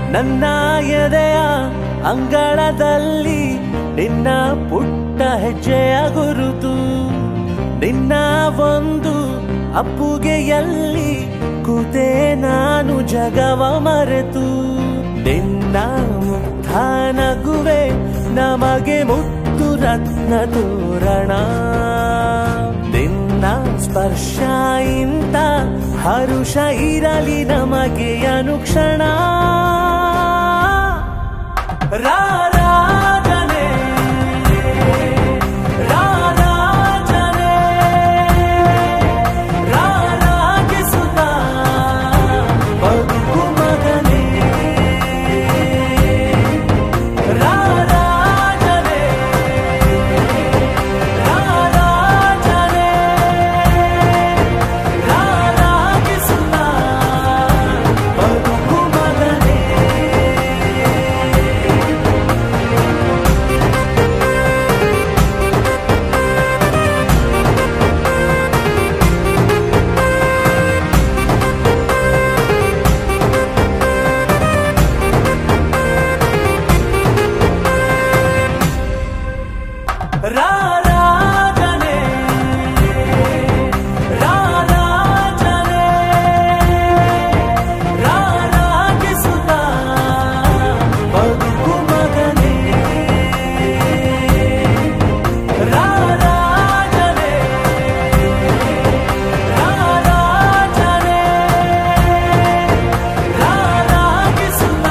ನನ್ನ ಎದೆಯ ಅಂಗಳದಲ್ಲಿ ನಿನ್ನ ಪುಟ್ಟ ಹೆಜ್ಜೆಯ ಗುರುತು ನಿನ್ನ ಒಂದು ಅಪ್ಪುಗೆಯಲ್ಲಿ ಕೂತೆ ನಾನು ಜಗವ ಮರೆತು ನಿನ್ನ ಮುಗ್ಧ ನಗುವೆ ನಮಗೆ ಮುತ್ತು ರತ್ನ ತೋರಣ ನಿನ್ನ ಸ್ಪರ್ಶ ಇಂತ ಹರುಷ ಇರಲಿ ನಮಗೆ ಅನುಕ್ಷಣ ರಾರಾಜನೆ ರಾರಾಜನೆ ರಾರಾಗಿಸುತ್ತ ಬದುಕು ಮಗನೇ ರಾರಾಜನೆ ರಾರಾಜನೆ ರಾರಾಗಿಸುತ್ತ ಬದುಕು ಮಗನೇ ರಾರಾಜನೆ ರಾರಾಜನೆ ರಾರಾಗಿಸುತ್ತ ಬದುಕು ಮಗನೇ ರಾರಾಜನೆ ರಾರಾಜನೆ ರಾರಾಗಿಸುತ್ತ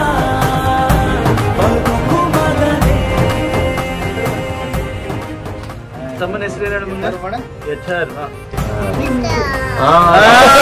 ಬದುಕು ಮಗನೇ ತಮ್ಮನ ಹೆಸರು ಏನು ಮುಂದೆ ಎಚ್ ಆರ್ ಆ